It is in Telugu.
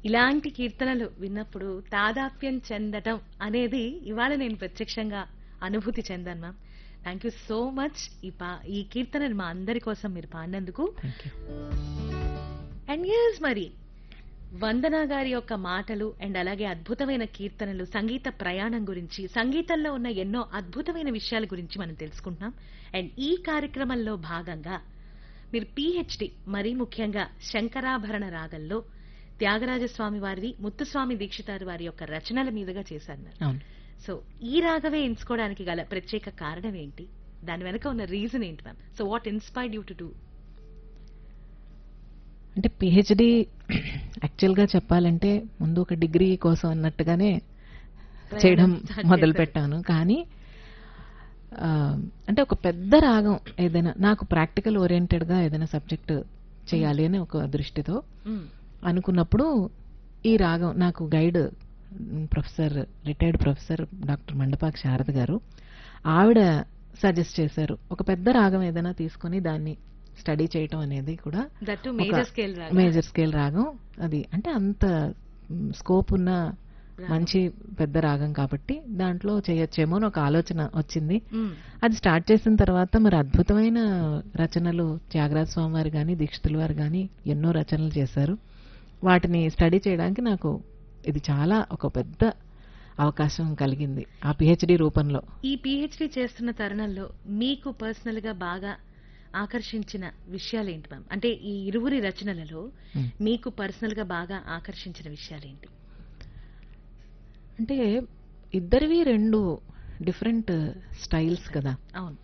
ఇలాంటి కీర్తనలు విన్నప్పుడు తాదాప్యం చెందటం అనేది ఇవాళ నేను ప్రత్యక్షంగా అనుభూతి చెందాను ma'am thank you so much ఈ పా ఈ కీర్తనలు మా అందరి కోసం మీరు పాడినందుకు థ్యాంక్ యూ అండ్ ఎస్ మరి వందన గారి యొక్క మాటలు అండ్ అలాగే అద్భుతమైన కీర్తనలు సంగీత ప్రయాణం గురించి సంగీతంలో ఉన్న ఎన్నో అద్భుతమైన విషయాల గురించి మనం తెలుసుకుంటున్నాం అండ్ ఈ కార్యక్రమంలో భాగంగా మీరు పిహెచ్డి మరీ ముఖ్యంగా శంకరాభరణ రాగంలో త్యాగరాజస్వామి వారిది ముత్తుస్వామి దీక్షితారు వారి యొక్క రచనల మీదుగా చేశారు మీరు. అవును సో ఈ రాగవే ఎంచుకోవడానికి గల ప్రత్యేక కారణం ఏంటి దాని వెనక ఉన్న రీజన్ ఏంటి ma'am so what inspired you to do అంటే పిహెచ్డి యాక్చువల్గా చెప్పాలంటే ముందు ఒక డిగ్రీ కోసం అన్నట్టుగానే చేయడం start మొదలు చేశారు. పెట్టాను కానీ ఆ, అంటే ఒక పెద్ద రాగం ఏదైనా నాకు ప్రాక్టికల్ ఓరియంటెడ్గా ఏదైనా సబ్జెక్ట్ చేయాలి అని ఒక దృష్టితో అనుకున్నప్పుడు ఈ రాగం నాకు గైడ్ మ్, professor retired professor doctor Mandapaka Sharada గారు ఆవిడ సజెస్ట్ చేశారు ఒక పెద్ద రాగం ఏదైనా తీసుకొని దాన్ని స్టడీ చేయటం అనేది కూడా దట్టు ఒక మేజర్ స్కేల్ రాగం మేజర్ స్కేల్ రాగం అది అంటే అంత స్కోప్ ఉన్న మంచి పెద్ద రాగం కాబట్టి దాంట్లో చేయొచ్చేమో అని ఒక ఆలోచన వచ్చింది మ్మ్. అది స్టార్ట్ చేసిన తర్వాత మరి అద్భుతమైన రచనలు త్యాగరాజ స్వామి వారు కానీ దీక్షితుల వారు కానీ ఎన్నో రచనలు చేశారు వాటిని స్టడీ చేయడానికి నాకు ఇది చాలా ఒక పెద్ద అవకాశం కలిగింది ఆ పిహెచ్డి రూపంలో ఈ పిహెచ్డి చేస్తున్న తరుణంలో మీకు పర్సనల్ గా బాగా ఆకర్షించిన విషయాలు ఏంటి మ్యామ్ అంటే ఈ ఇరువురి రచనలలో మ్మ్. మీకు పర్సనల్ గా బాగా ఆకర్షించిన విషయాలు ఏంటి అంటే ఇద్దరివి రెండు డిఫరెంట్ స్టైల్స్ కదా అవును